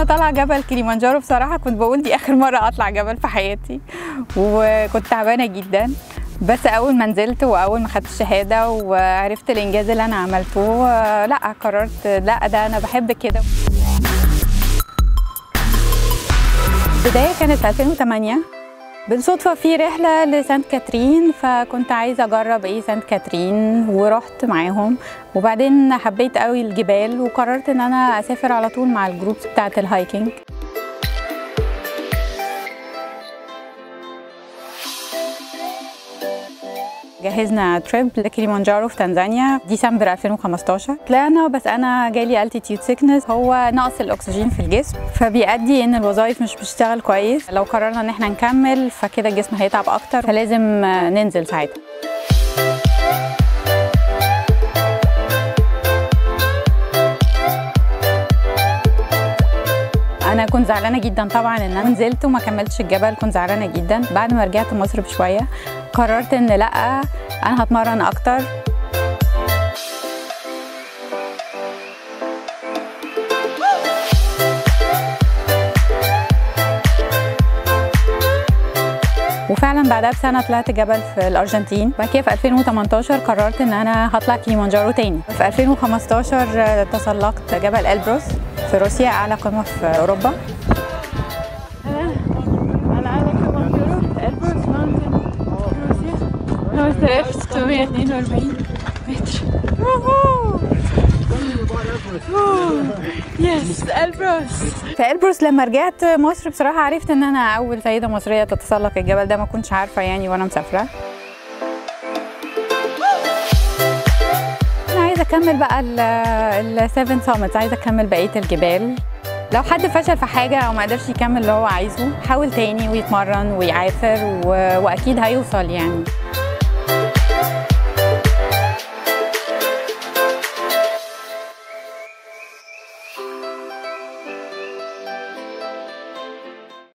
وانا طالعه جبل كليمانجارو بصراحه كنت بقول دي اخر مره اطلع جبل في حياتي وكنت تعبانه جدا بس اول ما نزلت واول ما خدت الشهاده وعرفت الانجاز اللي انا عملته آه، لا قررت لا ده انا بحب كده البدايه كانت في 2008 بالصدفة في رحلة لسانت كاترين فكنت عايزة أجرب إيه سانت كاترين ورحت معاهم وبعدين حبيت قوي الجبال وقررت إن أنا أسافر على طول مع الجروبس بتاعة الهايكنج جهزنا تريب لكليمانجارو في تنزانيا ديسمبر 2015 طلعنا بس انا جالي التيتيود سيكنس هو نقص الاكسجين في الجسم فبيؤدي ان الوظائف مش بتشتغل كويس لو قررنا ان احنا نكمل فكده الجسم هيتعب اكتر فلازم ننزل ساعتها انا كنت زعلانه جدا طبعا ان انا نزلت وما كملتش الجبل كنت زعلانه جدا بعد ما رجعت مصر بشويه قررت ان لا انا هتمرن اكتر وفعلا بعدها بسنه طلعت جبل في الارجنتين بعد كده في 2018 قررت ان انا هطلع كليمانجارو تاني في 2015 تسلقت جبل البروس في روسيا اعلى قمه في اوروبا أنا على كليمانجارو البروس ماونتن روسيا 5642 متر يس البروس في البروس لما رجعت مصر بصراحه عرفت ان انا اول سيده مصريه تتسلق الجبل ده ما كنتش عارفه يعني وانا مسافره انا عايزه اكمل بقى السيفن سامتس عايزه اكمل بقيه الجبال لو حد فشل في حاجه او ما قدرش يكمل اللي هو عايزه حاول تاني ويتمرن ويعافر و... واكيد هيوصل يعني